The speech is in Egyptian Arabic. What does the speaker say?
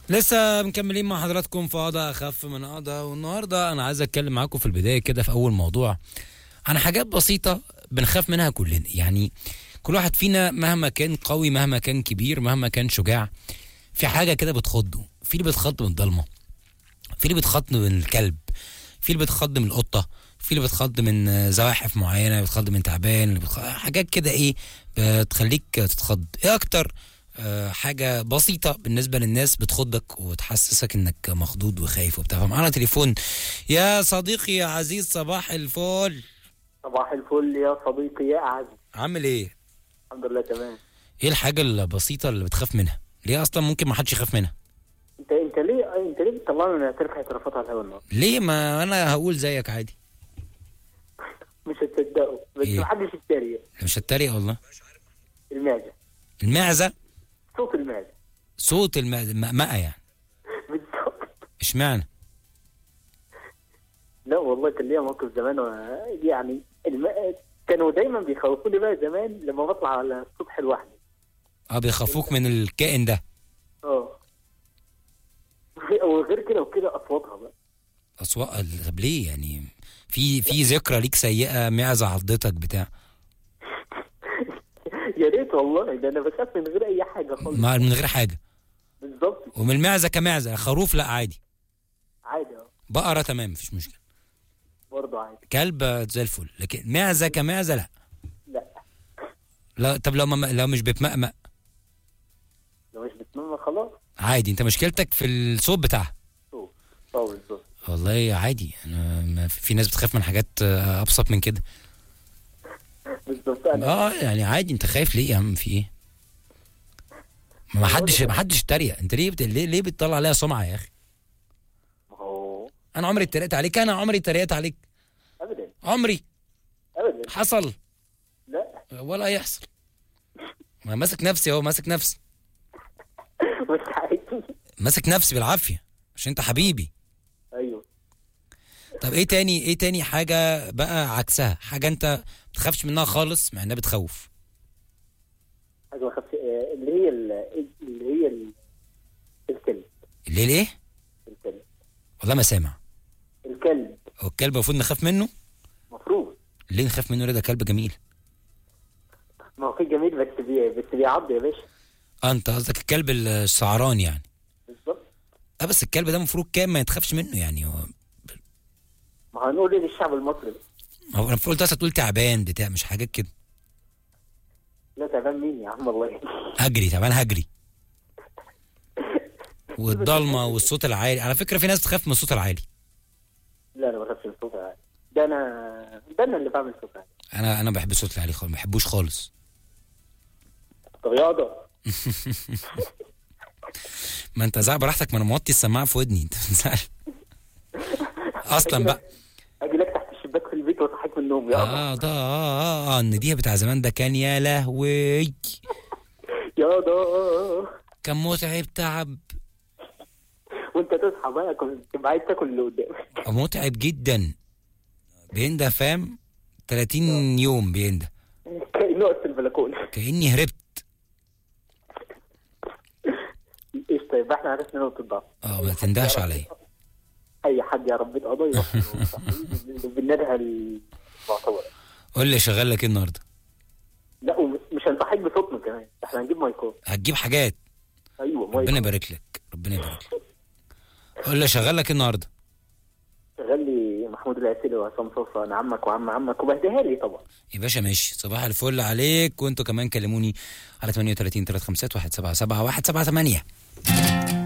لسه مكملين مع حضراتكم في قضاء اخف من قضاء والنهارده انا عايز اتكلم معاكم في البدايه كده في اول موضوع عن حاجات بسيطه بنخاف منها كلنا يعني كل واحد فينا مهما كان قوي مهما كان كبير مهما كان شجاع في حاجه كده بتخضه في اللي بيتخض من الضلمه في اللي بيتخض من الكلب في اللي بيتخض من القطه في اللي بيتخض من آه، زواحف معينه بيتخض من تعبان اللي بيتخض... حاجات كده ايه بتخليك تتخض ايه اكتر آه، حاجه بسيطه بالنسبه للناس بتخضك وتحسسك انك مخضوض وخايف وبتاع فمعانا تليفون يا صديقي يا عزيز صباح الفل صباح الفل يا صديقي يا أعز عامل ايه الحمد لله تمام ايه الحاجه البسيطه اللي بتخاف منها ليه اصلا ممكن ما حدش يخاف منها انت انت ليه انت ليه بتطلعني من ترفع اعترافات على الهواء النهارده؟ ليه ما انا هقول زيك عادي مش هتصدقوا بس إيه؟ محدش يتريق مش هتريق والله المعزه المعزه صوت المعزه صوت المعزه مقمقه يعني بالظبط اشمعنى لا والله كان ليا موقف زمان و... يعني الم... كانوا دايما بيخوفوني بقى زمان لما بطلع على الصبح لوحدي اه بيخافوك من الكائن ده اه وغير- وغير كده وكده اصواتها بقى اصوات طب ليه يعني في في ذكرى ليك سيئه معزه عضتك بتاع يا ريت والله ده انا بخاف من غير اي حاجه خالص ما من غير حاجه بالظبط ومن المعزه كمعزه خروف لا عادي عادي اه بقره تمام مفيش مشكله برضه عادي كلب زي الفل لكن معزه كمعزه لا لا لا طب لو ما لو مش بتمقمق لو مش بتنام خلاص عادي انت مشكلتك في الصوت بتاعها صوت اه بالظبط والله عادي انا ما في في ناس بتخاف من حاجات آه، ابسط من كده بالظبط انا اه يعني عادي انت خايف ليه يا عم في ايه ما حدش ما حدش اتريق انت ليه بت... ليه ليه بتطلع عليها سمعه يا اخي ما هو انا عمري اتريقت عليك انا عمري اتريقت عليك ابدا عمري ابدا حصل لا ولا هيحصل ما ماسك نفسي اهو ماسك نفسي بس عادي ماسك نفسي بالعافيه عشان انت حبيبي ايوه طب ايه تاني ايه تاني حاجه بقى عكسها حاجه انت ما بتخافش منها خالص مع انها بتخوف حاجه ما خفش آه، اللي هي ال- اللي هي ال- الكلب ليه ليه الكلب والله ما سامع الكلب هو الكلب المفروض نخاف منه مفروض ليه نخاف منه ليه ده كلب جميل ما هو في جميل بس بي بس بيعض يا باشا اه انت قصدك الكلب السعران يعني بالظبط اه بس الكلب ده المفروض كام ما يتخافش منه يعني هو ما هنقول ايه للشعب المصري هو المفروض ده تقول تعبان بتاع مش حاجات كده لا تعبان مين يا عم الله هجري تعبان هجري والضلمه والصوت العالي على فكره في ناس تخاف من الصوت العالي لا انا ما بخافش من الصوت العالي ده انا ده انا اللي بعمل صوت عالي انا انا بحب الصوت العالي خالص ما بحبوش خالص طب رياضه ما انت زعل براحتك ما انا موطي السماعه في ودني انت بتزعل اصلا بقى اجي لك تحت الشباك في البيت واصحيك من النوم يا الله اه ده اه اه اه النديه بتاع زمان ده كان يا لهوي يا ده كان متعب تعب وانت تصحى بقى كنت تبقى عايز تاكل اللي قدامك متعب جدا بينده فاهم 30 يوم بينده كأنه واقف في البلكونه كاني هربت ايش طيب احنا عرفنا نقطه ضعف اه ما تندهش عليا اي حد يا ربيت قضيه بالندهه المعتبره قول لي شغال لك ايه النهارده لا ومش هنصحيك بصوتنا كمان احنا هنجيب مايكات هتجيب حاجات ايوه ربنا مايك يبارك لك ربنا يبارك لك قول لي شغال لك ايه النهارده شغال لي محمود العسيلي وعصام صوصه انا عمك وعم عمك وبهديها لي طبعا يا باشا ماشي صباح الفل عليك وانتوا كمان كلموني على 38 351 177 178